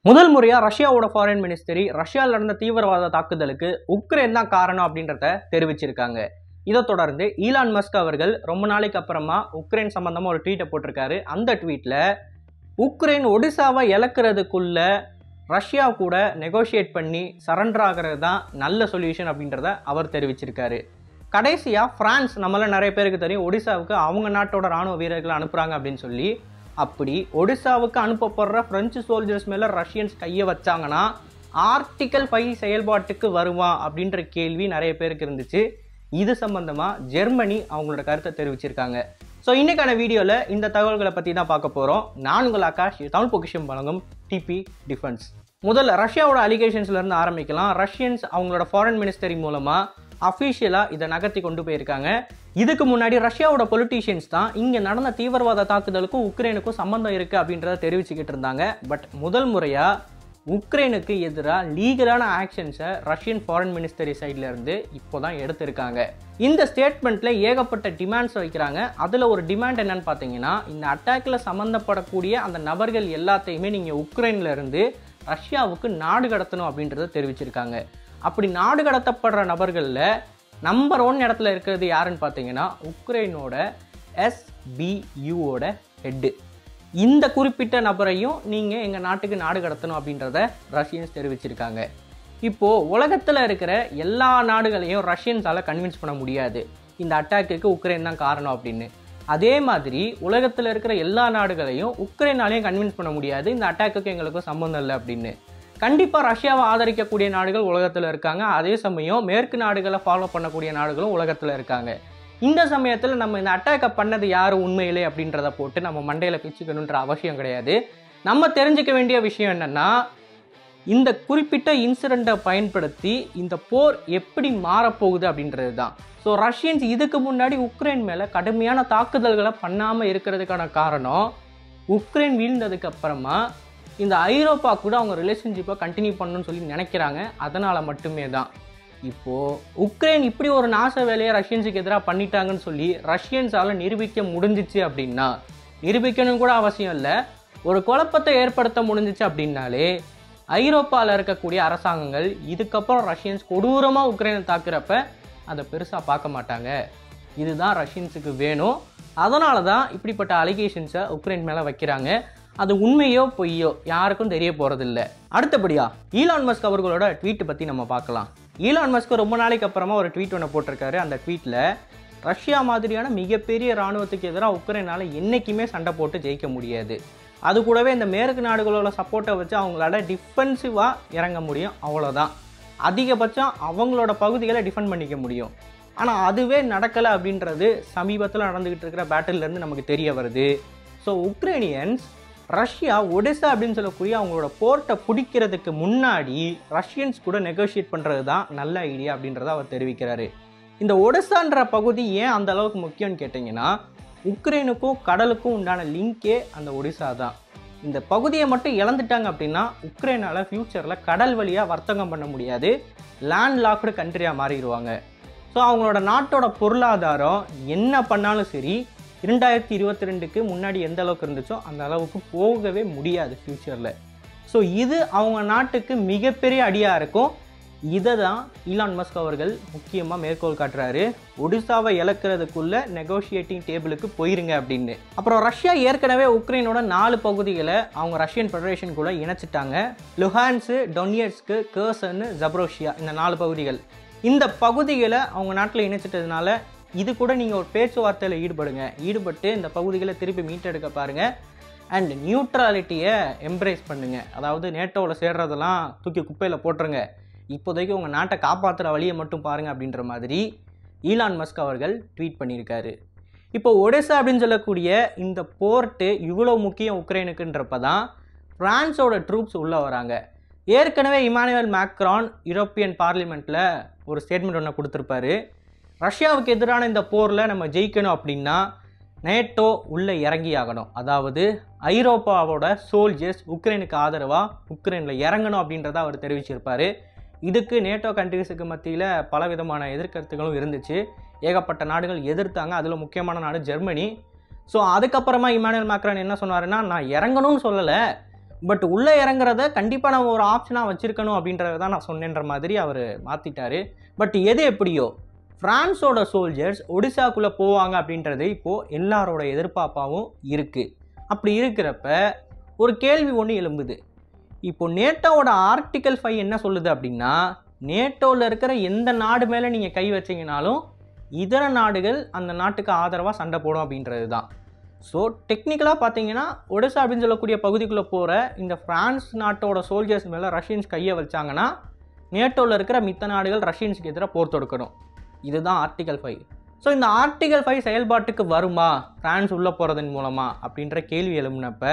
முதல் முறையா ரஷ்யாவோட ஃபாரின் மினிஸ்டரி ரஷ்யாவில் நடந்த தீவிரவாத தாக்குதலுக்கு உக்ரைன் தான் காரணம் அப்படின்றத தெரிவிச்சிருக்காங்க இதை தொடர்ந்து ஈலான் மஸ்க் அவர்கள் ரொம்ப நாளைக்கு அப்புறமா உக்ரைன் சம்பந்தமா ஒரு ட்வீட்டை போட்டிருக்காரு அந்த ட்வீட்ல உக்ரைன் ஒடிசாவை இழக்கிறதுக்குள்ள ரஷ்யா கூட நெகோஷியேட் பண்ணி சரண்டர் ஆகிறது தான் நல்ல சொல்யூஷன் அப்படின்றத அவர் தெரிவிச்சிருக்காரு கடைசியாக ஃப்ரான்ஸ் நம்மள நிறைய பேருக்கு தெரியும் ஒடிசாவுக்கு அவங்க நாட்டோட ராணுவ வீரர்களை அனுப்புகிறாங்க அப்படின்னு சொல்லி அப்படி ஒடிசாவுக்கு அனுப்பப்படுற பிரெஞ்சு சோல்ஜர்ஸ் மேலே ரஷ்யன்ஸ் கையை வச்சாங்கன்னா ஆர்டிக்கல் ஃபைவ் செயல்பாட்டுக்கு வருமா அப்படின்ற கேள்வி நிறைய பேருக்கு இருந்துச்சு இது சம்பந்தமாக ஜெர்மனி அவங்களோட கருத்தை தெரிவிச்சிருக்காங்க ஸோ இன்னைக்கான வீடியோவில் இந்த தகவல்களை பற்றி தான் பார்க்க போகிறோம் நான் உங்கள் ஆகாஷ் இது தமிழ் பொக்கிஷம் வழங்கும் டிபி டிஃபென்ஸ் முதல்ல ரஷ்யாவோட அலிகேஷன்ஸ்ல இருந்து ஆரம்பிக்கலாம் ரஷ்யன்ஸ் அவங்களோட ஃபாரின் மினிஸ்டரி மூலமாக அஃபிஷியலாக இதை நகர்த்தி கொண்டு போயிருக்காங்க இதுக்கு முன்னாடி ரஷ்யாவோட பொலிட்டீஷியன்ஸ் தான் இங்கே நடந்த தீவிரவாத தாக்குதலுக்கும் உக்ரைனுக்கும் சம்பந்தம் இருக்குது அப்படின்றத தெரிவிச்சுக்கிட்டு இருந்தாங்க பட் முதல் முறையாக உக்ரைனுக்கு எதிராக லீகலான ஆக்ஷன்ஸை ரஷ்யன் ஃபாரின் மினிஸ்டரி சைட்ல இருந்து இப்போ தான் எடுத்திருக்காங்க இந்த ஸ்டேட்மெண்ட்டில் ஏகப்பட்ட டிமாண்ட்ஸ் வைக்கிறாங்க அதில் ஒரு டிமாண்ட் என்னன்னு பார்த்தீங்கன்னா இந்த அட்டாக்கில் சம்மந்தப்படக்கூடிய அந்த நபர்கள் எல்லாத்தையுமே நீங்கள் உக்ரைன்ல இருந்து ரஷ்யாவுக்கு நாடு கடத்தணும் அப்படின்றத தெரிவிச்சிருக்காங்க அப்படி நாடு கடத்தப்படுற நபர்களில் நம்பர் ஒன் இடத்துல இருக்கிறது யாருன்னு பார்த்தீங்கன்னா உக்ரைனோட எஸ்பியூவோட ஹெட்டு இந்த குறிப்பிட்ட நபரையும் நீங்கள் எங்கள் நாட்டுக்கு நாடு கடத்தணும் அப்படின்றத ரஷ்யன்ஸ் தெரிவிச்சிருக்காங்க இப்போது உலகத்தில் இருக்கிற எல்லா நாடுகளையும் ரஷ்யன்ஸால் கன்வின்ஸ் பண்ண முடியாது இந்த அட்டாக்குக்கு உக்ரைன் தான் காரணம் அப்படின்னு அதே மாதிரி உலகத்தில் இருக்கிற எல்லா நாடுகளையும் உக்ரைனாலையும் கன்வின்ஸ் பண்ண முடியாது இந்த அட்டாக்குக்கு எங்களுக்கு சம்மந்தம் இல்லை அப்படின்னு கண்டிப்பாக ரஷ்யாவை ஆதரிக்கக்கூடிய நாடுகள் உலகத்தில் இருக்காங்க அதே சமயம் மேற்கு நாடுகளை ஃபாலோ பண்ணக்கூடிய நாடுகளும் உலகத்தில் இருக்காங்க இந்த சமயத்தில் நம்ம இந்த அட்டாக்கை பண்ணது யார் உண்மையிலே அப்படின்றத போட்டு நம்ம மண்டையில் பிச்சுக்கணுன்ற அவசியம் கிடையாது நம்ம தெரிஞ்சுக்க வேண்டிய விஷயம் என்னென்னா இந்த குறிப்பிட்ட இன்சிடெண்ட்டை பயன்படுத்தி இந்த போர் எப்படி மாறப்போகுது அப்படின்றது தான் ஸோ ரஷ்யன்ஸ் இதுக்கு முன்னாடி உக்ரைன் மேலே கடுமையான தாக்குதல்களை பண்ணாமல் இருக்கிறதுக்கான காரணம் உக்ரைன் வீழ்ந்ததுக்கு அப்புறமா இந்த ஐரோப்பா கூட அவங்க ரிலேஷன்ஷிப்பை கண்டினியூ பண்ணணும்னு சொல்லி நினைக்கிறாங்க அதனால் மட்டுமே தான் இப்போது உக்ரைன் இப்படி ஒரு நாச வேலையை ரஷ்யன்ஸுக்கு எதிராக பண்ணிட்டாங்கன்னு சொல்லி ரஷ்யன்ஸால் நிரூபிக்க முடிஞ்சிச்சு அப்படின்னா நிரூபிக்கணும் கூட அவசியம் இல்லை ஒரு குழப்பத்தை ஏற்படுத்த முடிஞ்சிச்சு அப்படின்னாலே ஐரோப்பாவில் இருக்கக்கூடிய அரசாங்கங்கள் இதுக்கப்புறம் ரஷ்யன்ஸ் கொடூரமாக உக்ரைனை தாக்குறப்ப அதை பெருசாக பார்க்க மாட்டாங்க இதுதான் ரஷ்யன்ஸுக்கு வேணும் அதனால தான் இப்படிப்பட்ட அலிகேஷன்ஸை உக்ரைன் மேலே வைக்கிறாங்க அது உண்மையோ பொய்யோ யாருக்கும் தெரிய போகிறதில்ல அடுத்தபடியா ஈலான் மஸ்க் அவர்களோட ட்வீட் பற்றி நம்ம பார்க்கலாம் ஈலான் மஸ்க் ரொம்ப நாளைக்கு அப்புறமா ஒரு ட்வீட் ஒன்று போட்டிருக்காரு அந்த ட்வீட்டில் ரஷ்யா மாதிரியான மிகப்பெரிய இராணுவத்துக்கு எதிராக உக்ரைனால் என்றைக்குமே சண்டை போட்டு ஜெயிக்க முடியாது அது கூடவே இந்த மேற்கு நாடுகளோட சப்போர்ட்டை வச்சு அவங்களால டிஃபென்சிவாக இறங்க முடியும் அவ்வளோதான் அதிகபட்சம் அவங்களோட பகுதிகளை டிஃபெண்ட் பண்ணிக்க முடியும் ஆனால் அதுவே நடக்கலை அப்படின்றது சமீபத்தில் நடந்துக்கிட்டு இருக்கிற பேட்டிலேருந்து நமக்கு தெரிய வருது ஸோ உக்ரைனியன்ஸ் ரஷ்யா ஒடிசா அப்படின்னு சொல்லக்கூடிய அவங்களோட போர்ட்டை பிடிக்கிறதுக்கு முன்னாடி ரஷ்யன்ஸ் கூட நெகோஷியேட் பண்ணுறது தான் நல்ல ஐடியா அப்படின்றத அவர் தெரிவிக்கிறாரு இந்த ஒடிசான்ற பகுதி ஏன் அந்த அளவுக்கு முக்கியம்னு கேட்டிங்கன்னா உக்ரைனுக்கும் கடலுக்கும் உண்டான லிங்கே அந்த ஒடிசா தான் இந்த பகுதியை மட்டும் இழந்துட்டாங்க அப்படின்னா உக்ரைனால் ஃப்யூச்சரில் கடல் வழியாக வர்த்தகம் பண்ண முடியாது லேண்ட் லாக்டு கண்ட்ரியாக மாறிடுவாங்க ஸோ அவங்களோட நாட்டோட பொருளாதாரம் என்ன பண்ணாலும் சரி இரண்டாயிரத்தி இருபத்தி ரெண்டுக்கு முன்னாடி எந்த அளவுக்கு இருந்துச்சோ அந்த அளவுக்கு போகவே முடியாது ஃப்யூச்சரில் ஸோ இது அவங்க நாட்டுக்கு மிகப்பெரிய அடியாக இருக்கும் இதை தான் ஈலான் மஸ்க் அவர்கள் முக்கியமாக மேற்கோள் காட்டுறாரு ஒடிசாவை இழக்கிறதுக்குள்ள நெகோஷியேட்டிங் டேபிளுக்கு போயிருங்க அப்படின்னு அப்புறம் ரஷ்யா ஏற்கனவே உக்ரைனோட நாலு பகுதிகளை அவங்க ரஷ்யன் ஃபெடரேஷன் கூட இணைச்சிட்டாங்க லுஹான்ஸு டொனியட்ஸ்க்கு கேர்சன் ஜப்ரோஷியா இந்த நாலு பகுதிகள் இந்த பகுதிகளை அவங்க நாட்டில் இணைச்சிட்டதுனால இது கூட நீங்கள் ஒரு பேச்சுவார்த்தையில் ஈடுபடுங்க ஈடுபட்டு இந்த பகுதிகளை திருப்பி மீட்டெடுக்க பாருங்கள் அண்ட் நியூட்ரலிட்டியை எம்ப்ரேஸ் பண்ணுங்கள் அதாவது நேட்டோவில் சேர்றதெல்லாம் தூக்கி குப்பையில் போட்டுருங்க இப்போதைக்கு உங்கள் நாட்டை காப்பாற்றுற வழியை மட்டும் பாருங்கள் அப்படின்ற மாதிரி ஈலான் மஸ்க் அவர்கள் ட்வீட் பண்ணியிருக்காரு இப்போ ஒடிசா அப்படின்னு சொல்லக்கூடிய இந்த போர்ட்டு இவ்வளோ முக்கியம் உக்ரைனுக்குன்றப்ப தான் ஃப்ரான்ஸோட ட்ரூப்ஸ் உள்ளே வராங்க ஏற்கனவே இமானுவேல் மேக்ரான் யூரோப்பியன் பார்லிமெண்ட்டில் ஒரு ஸ்டேட்மெண்ட் ஒன்று கொடுத்துருப்பாரு ரஷ்யாவுக்கு எதிரான இந்த போரில் நம்ம ஜெயிக்கணும் அப்படின்னா நேட்டோ உள்ளே இறங்கி ஆகணும் அதாவது ஐரோப்பாவோட சோல்ஜர்ஸ் உக்ரைனுக்கு ஆதரவாக உக்ரைனில் இறங்கணும் அப்படின்றத அவர் தெரிவிச்சிருப்பார் இதுக்கு நேட்டோ கண்ட்ரிஸுக்கு மத்தியில் பல விதமான எதிர்கருத்துகளும் இருந்துச்சு ஏகப்பட்ட நாடுகள் எதிர்த்தாங்க அதில் முக்கியமான நாடு ஜெர்மனி ஸோ அதுக்கப்புறமா இமானுவேல் மேக்ரான் என்ன சொன்னாருன்னா நான் இறங்கணும்னு சொல்லலை பட் உள்ளே இறங்குறத கண்டிப்பாக நம்ம ஒரு ஆப்ஷனாக வச்சுருக்கணும் அப்படின்றத தான் நான் சொன்னேன்ற மாதிரி அவர் மாற்றிட்டாரு பட் எது எப்படியோ ஃப்ரான்ஸோட சோல்ஜர்ஸ் ஒடிசாக்குள்ளே போவாங்க அப்படின்றது இப்போது எல்லாரோட எதிர்பார்ப்பாகவும் இருக்குது அப்படி இருக்கிறப்ப ஒரு கேள்வி ஒன்று எழும்புது இப்போ நேட்டோவோட ஆர்டிக்கல் ஃபைவ் என்ன சொல்லுது அப்படின்னா நேட்டோவில் இருக்கிற எந்த நாடு மேலே நீங்கள் கை வச்சீங்கனாலும் இதர நாடுகள் அந்த நாட்டுக்கு ஆதரவாக சண்டை போடும் அப்படின்றது தான் ஸோ டெக்னிக்கலாக பார்த்தீங்கன்னா ஒடிசா அப்படின்னு சொல்லக்கூடிய பகுதிக்குள்ளே போகிற இந்த ஃப்ரான்ஸ் நாட்டோட சோல்ஜர்ஸ் மேலே ரஷ்யன்ஸ் கையை வச்சாங்கன்னா நேட்டோவில் இருக்கிற மித்த நாடுகள் ரஷ்யன்ஸுக்கு எதிராக போர் தொடுக்கணும் இதுதான் ஆர்டிகல் ஃபைவ் ஸோ இந்த ஆர்டிகல் ஃபைவ் செயல்பாட்டுக்கு வருமா ஃப்ரான்ஸ் உள்ளே போகிறதன் மூலமா அப்படின்ற கேள்வி எழும்பினப்ப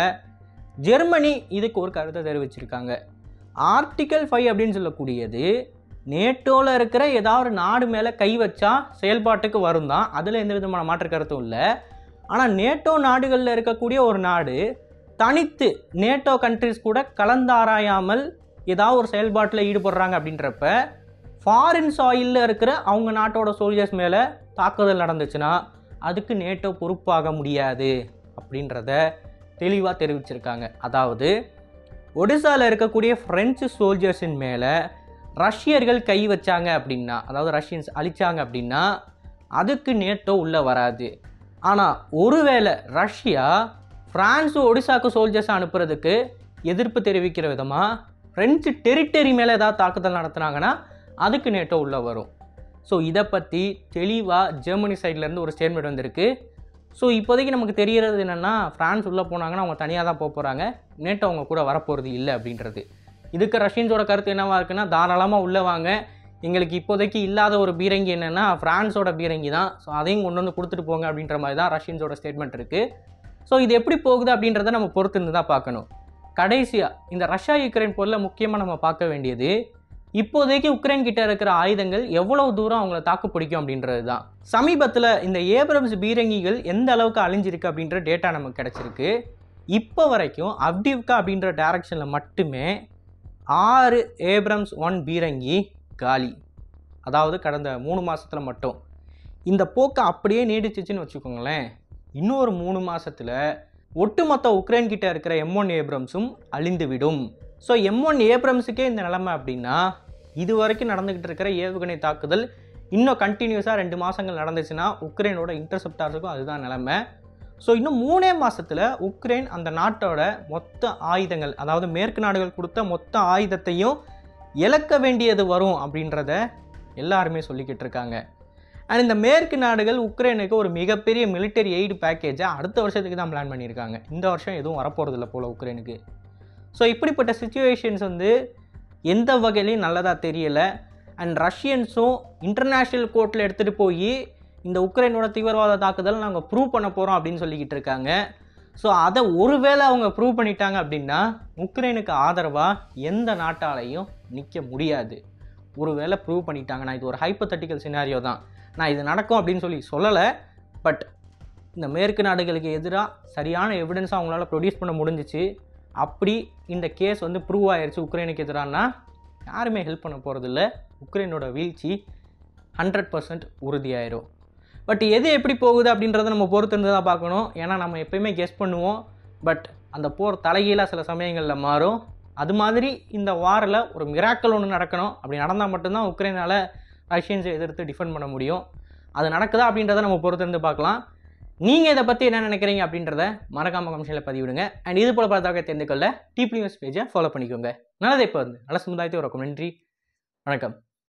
ஜெர்மனி இதுக்கு ஒரு கருத்தை தெரிவிச்சிருக்காங்க ஆர்டிகல் ஃபைவ் அப்படின்னு சொல்லக்கூடியது நேட்டோவில் இருக்கிற ஏதாவது ஒரு நாடு மேலே கை வச்சா செயல்பாட்டுக்கு வரும் தான் அதில் எந்த விதமான மாற்று கருத்தும் இல்லை ஆனால் நேட்டோ நாடுகளில் இருக்கக்கூடிய ஒரு நாடு தனித்து நேட்டோ கண்ட்ரிஸ் கூட கலந்தாராயாமல் ஏதாவது ஒரு செயல்பாட்டில் ஈடுபடுறாங்க அப்படின்றப்ப ஃபாரின் சாயிலில் இருக்கிற அவங்க நாட்டோட சோல்ஜர்ஸ் மேலே தாக்குதல் நடந்துச்சுன்னா அதுக்கு நேட்டோ பொறுப்பாக முடியாது அப்படின்றத தெளிவாக தெரிவிச்சிருக்காங்க அதாவது ஒடிசாவில் இருக்கக்கூடிய ஃப்ரெஞ்சு சோல்ஜர்ஸின் மேலே ரஷ்யர்கள் கை வச்சாங்க அப்படின்னா அதாவது ரஷ்யன்ஸ் அழிச்சாங்க அப்படின்னா அதுக்கு நேட்டோ உள்ளே வராது ஆனால் ஒருவேளை ரஷ்யா ஃப்ரான்ஸு ஒடிசாக்கு சோல்ஜர்ஸ் அனுப்புறதுக்கு எதிர்ப்பு தெரிவிக்கிற விதமாக ஃப்ரெஞ்சு டெரிட்டரி மேலே ஏதாவது தாக்குதல் நடத்துனாங்கன்னா அதுக்கு நேட்டோ உள்ளே வரும் ஸோ இதை பற்றி தெளிவாக ஜெர்மனி சைட்லேருந்து ஒரு ஸ்டேட்மெண்ட் வந்திருக்கு ஸோ இப்போதைக்கு நமக்கு தெரியறது என்னென்னா ஃப்ரான்ஸ் உள்ளே போனாங்கன்னா அவங்க தனியாக தான் போக போகிறாங்க நேட்டோ அவங்க கூட வரப்போகிறது இல்லை அப்படின்றது இதுக்கு ரஷ்யன்ஸோட கருத்து என்னவா இருக்குன்னா தாராளமாக உள்ளே வாங்க எங்களுக்கு இப்போதைக்கு இல்லாத ஒரு பீரங்கி என்னென்னா ஃப்ரான்ஸோட பீரங்கி தான் ஸோ அதையும் கொண்டு வந்து கொடுத்துட்டு போங்க அப்படின்ற மாதிரி தான் ரஷ்யன்ஸோட ஸ்டேட்மெண்ட் இருக்குது ஸோ இது எப்படி போகுது அப்படின்றத நம்ம பொறுத்து இருந்து தான் பார்க்கணும் கடைசியாக இந்த ரஷ்யா யுக்ரைன் போரில் முக்கியமாக நம்ம பார்க்க வேண்டியது இப்போதைக்கு உக்ரைன் கிட்ட இருக்கிற ஆயுதங்கள் எவ்வளவு தூரம் அவங்கள தாக்கு பிடிக்கும் அப்படின்றது தான் சமீபத்தில் இந்த ஏப்ரம்ஸ் பீரங்கிகள் எந்த அளவுக்கு அழிஞ்சிருக்கு அப்படின்ற டேட்டா நமக்கு கிடச்சிருக்கு இப்போ வரைக்கும் அப்டிவ்கா அப்படின்ற டைரக்ஷனில் மட்டுமே ஆறு ஏப்ரம்ஸ் ஒன் பீரங்கி காலி அதாவது கடந்த மூணு மாதத்தில் மட்டும் இந்த போக்கை அப்படியே நீடிச்சிச்சுன்னு வச்சுக்கோங்களேன் இன்னொரு மூணு மாதத்தில் ஒட்டுமொத்த உக்ரைன் கிட்ட இருக்கிற எம் ஒன் ஏப்ரம்ஸும் அழிந்துவிடும் ஸோ எம் ஒன் ஏப்ரம்ஸுக்கே இந்த நிலைமை அப்படின்னா இது வரைக்கும் நடந்துக்கிட்டு இருக்கிற ஏவுகணை தாக்குதல் இன்னும் கண்டினியூஸாக ரெண்டு மாதங்கள் நடந்துச்சுன்னா உக்ரைனோட இன்டர்செப்டார்ஸுக்கும் அதுதான் நிலைமை ஸோ இன்னும் மூணே மாதத்தில் உக்ரைன் அந்த நாட்டோட மொத்த ஆயுதங்கள் அதாவது மேற்கு நாடுகள் கொடுத்த மொத்த ஆயுதத்தையும் இழக்க வேண்டியது வரும் அப்படின்றத எல்லாருமே சொல்லிக்கிட்டு இருக்காங்க அண்ட் இந்த மேற்கு நாடுகள் உக்ரைனுக்கு ஒரு மிகப்பெரிய மிலிட்டரி எய்டு பேக்கேஜை அடுத்த வருஷத்துக்கு தான் பிளான் பண்ணியிருக்காங்க இந்த வருஷம் எதுவும் வரப்போகிறதில்ல போல் உக்ரைனுக்கு ஸோ இப்படிப்பட்ட சுச்சுவேஷன்ஸ் வந்து எந்த வகையிலையும் நல்லதாக தெரியலை அண்ட் ரஷ்யன்ஸும் இன்டர்நேஷ்னல் கோர்ட்டில் எடுத்துகிட்டு போய் இந்த உக்ரைனோட தீவிரவாத தாக்குதல் நாங்கள் ப்ரூவ் பண்ண போகிறோம் அப்படின்னு சொல்லிக்கிட்டு இருக்காங்க ஸோ அதை ஒருவேளை அவங்க ப்ரூவ் பண்ணிட்டாங்க அப்படின்னா உக்ரைனுக்கு ஆதரவாக எந்த நாட்டாலையும் நிற்க முடியாது ஒருவேளை ப்ரூவ் பண்ணிட்டாங்கன்னா இது ஒரு ஹைப்போதட்டிக்கல் சினாரியோ தான் நான் இது நடக்கும் அப்படின்னு சொல்லி சொல்லலை பட் இந்த மேற்கு நாடுகளுக்கு எதிராக சரியான எவிடன்ஸை அவங்களால ப்ரொடியூஸ் பண்ண முடிஞ்சிச்சு அப்படி இந்த கேஸ் வந்து ப்ரூவ் ஆயிடுச்சு உக்ரைனுக்கு எதிரானா யாருமே ஹெல்ப் பண்ண போகிறதில்ல உக்ரைனோட வீழ்ச்சி ஹண்ட்ரட் பர்சன்ட் உறுதியாயிரும் பட் எது எப்படி போகுது அப்படின்றத நம்ம பொறுத்து இருந்து தான் பார்க்கணும் ஏன்னா நம்ம எப்பயுமே கெஸ் பண்ணுவோம் பட் அந்த போர் தலைகீழாக சில சமயங்களில் மாறும் அது மாதிரி இந்த வாரில் ஒரு மிராக்கல் ஒன்று நடக்கணும் அப்படி நடந்தால் மட்டும்தான் உக்ரைனால் ரஷ்யன்ஸை எதிர்த்து டிஃபெண்ட் பண்ண முடியும் அது நடக்குதா அப்படின்றத நம்ம பொறுத்து இருந்து பார்க்கலாம் நீங்கள் இதை பற்றி என்ன நினைக்கிறீங்க அப்படின்றத மறக்காம கமிஷனில் பதிவிடுங்க அண்ட் இது போல பல தகவலை தெரிந்து கொள்ள டீப் நியூஸ் பேஜை ஃபாலோ பண்ணிக்கோங்க நல்லதை இப்போ வந்து நல்ல சமுதாயத்தை உறக்கும் நன்றி வணக்கம்